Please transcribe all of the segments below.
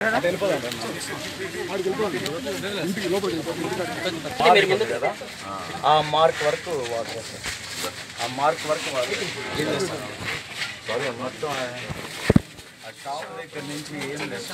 మీరు ముందు కదా ఆ మార్క్ వరకు వాటర్ వస్తుంది ఆ మార్క్ వరకు వాటర్ ఏం చేస్తారు సారీ మొత్తం ఆ షాప్ దగ్గర నుంచి ఏం లేదు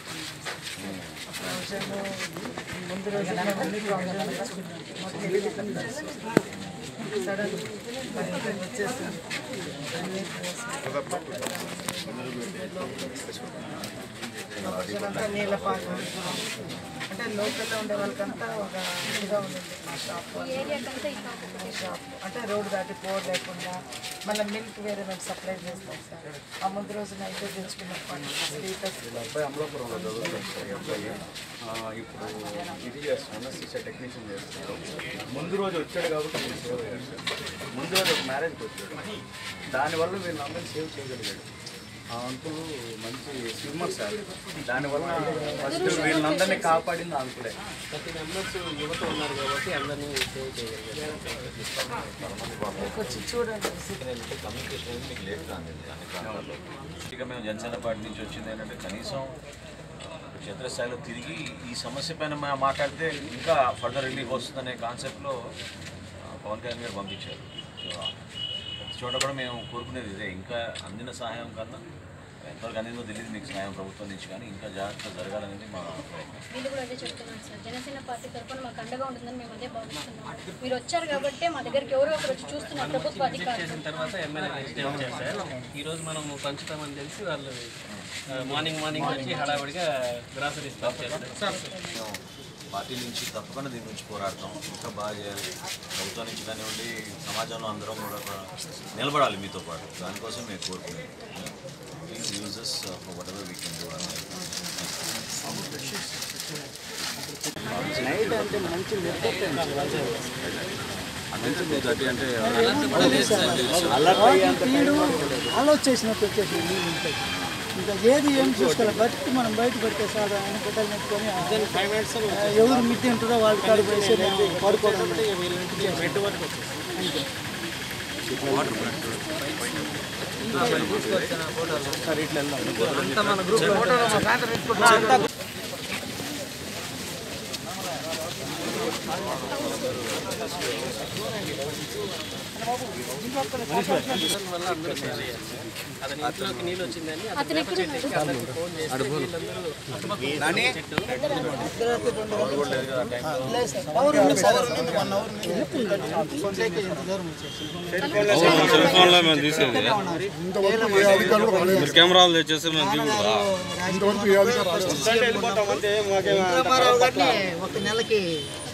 ప్రజలంతా నీళ్ళ పాలు అంటే లోకల్లో ఉండే వాళ్ళకంతా ఒక ఇదిగా ఉండింది మా షాప్ మా షాప్ అంటే రోడ్డు దాటి పోర్ లేకుండా మళ్ళీ మిల్క్ వేరే మేము సప్లై చేస్తాం సార్ ఆ ముందు రోజు నైట్ తెచ్చుకున్న పండు స్వీటర్స్ అబ్బాయి అమలాపురంలో చదువుతాడు సార్ ఈ అబ్బాయి ఆ, ఇప్పుడు ఇది చేస్తున్నాను సీసా టెక్నీషియన్ చేస్తున్నాడు ముందు రోజు వచ్చాడు కాబట్టి నేను సేవ్ అయ్యాడు సార్ ముందు రోజు ఒక మ్యారేజ్కి వచ్చాడు దానివల్ల వీళ్ళందరినీ సేవ్ చేయగలిగాడు ఆ అంకుల్ మంచి స్విమ్మర్ సార్ దానివల్ల ఫస్ట్ వీళ్ళందరినీ కాపాడింది ఆ అంకులే ప్రతి మెంబర్స్ యువత ఉన్నారు కాబట్టి అందరినీ సేవ్ చేయగలిగారు వచ్చి చూడండి కమ్యూనికేషన్ అనేది మీకు లేట్ కాదు అన్ని ప్రాంతాల్లో ఇక మేము జనసేన పార్టీ నుంచి వచ్చింది ఏంటంటే కనీసం ఆ, క్షేత్రస్థాయిలో తిరిగి ఈ సమస్య పైన మా- మాట్లాడితే ఇంకా ఫర్దర్ రిలీఫ్ వస్తుందనే కాన్సెప్ట్లో ఆ, పవన్ కళ్యాణ్ గారు పంపించారు సో ప్రతి చోట కూడా మేము కోరుకునేది ఇదే ఇంకా అందిన సహాయం కన్నా ఎంతవరకు అందిందో తెలియదు మీకు సహాయం ప్రభుత్వం నుంచి కానీ ఇంకా జాగ్రత్త జరగాలనేది మా ప్రయత్నం వీళ్ళు కూడా అదే చెప్తున్నాను సార్ జనసేన పార్టీ తరఫున మాకు అండగా ఉంటుందని మేము అదే భావిస్తున్నాం మీరు వచ్చారు కాబట్టి మా దగ్గరికి ఎవరో ఒకరు వచ్చి చూస్తున్నారు ప్రభుత్వ అధికారులు చేసిన తర్వాత ఎమ్మెల్యే నెక్స్ట్ డే వచ్చారు సార్ ఈ రోజు మనం పంచుతామని తెలిసి వాళ్ళు ఆ, మార్నింగ్ మార్నింగ్ వచ్చి హడావిడిగా గ్రాసరీస్ పంచారు సార్ మేము పార్టీ నుంచి తప్పకుండా దీని నుంచి పోరాడతాం ఇంకా బాగా చేయాలి ప్రభుత్వం నుంచి కానివ్వండి సమాజంలో అందరం కూడా ఒక నిలబడాలి మీతో పాటు దానికోసం మేము కోరుకునేది please use us for whatever we can do night అంటే మంచి అందించండి గట్టి అంటే అలర్ట్ అయ్యేంత ఆలోచేసినట్టు వచ్చేసి నీళ్ళు ఉంటాయి ఇంకా ఏది ఏం చూసుకోవాలి బట్టి మనం బయట పెడితే సార్ ఆయన గుడ్డలు నెట్టుకొని ఆ- ఫైవ్ మినిట్స్ ఆ ఎవరు మిద్ది ఉంటుందో వాళ్ళు కడుపు వేసి పడుకోవడం బెడ్ వరకు వచ్చేసి వల్ల అందరూ సేవ్ అయ్యారు అతని ఇంట్లోకి నీళ్ళు వచ్చిందని అతను అందరికీ ఫోన్ చేస్తే వీళ్ళందరూ అటుపక్క చెట్టు పవర్ ఉంది పవర్ ఉంది వన్ అవర్ దూరం వచ్చేసి సెల్ ఫోన్లో మేము తీసేది మీరు కెమెరాలు తెచ్చేసి మేము దిగుదా రామారావు గారిని ఒక నెలకి